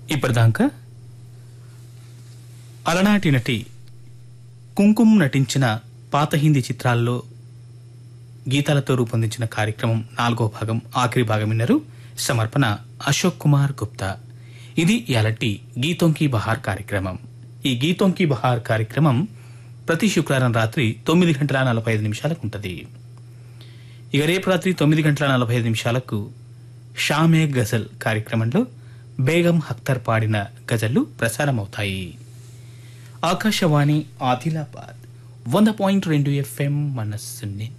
ఇప్పటిదాకా అలనాటి నటి కుంకుమ్ నటించిన పాత హిందీ చిత్రాల్లో గీతాలతో రూపొందించిన కార్యక్రమం నాలుగో భాగం ఆఖరి భాగం విన్నారు సమర్పణ అశోక్ కుమార్ గుప్తా ఇది ఇలాంటి గీతోంకి బహార్ కార్యక్రమం ఈ గీతోంకి బహార్ కార్యక్రమం ప్రతి శుక్రవారం రాత్రి తొమ్మిది గంటల నలభై ఐదు నిమిషాలకు ఉంటుంది ఇక రేపు రాత్రి తొమ్మిది గంటల నలభై ఐదు నిమిషాలకు షామే గజల్ కార్యక్రమంలో బేగం అఖ్తర్ పాడిన గజళ్లు ప్రసారమవుతాయి ఆకాశవాణి ఆదిలాబాద్ వంద పాయింట్ రెండు ఎఫ్ఎం మనస్సు నిండా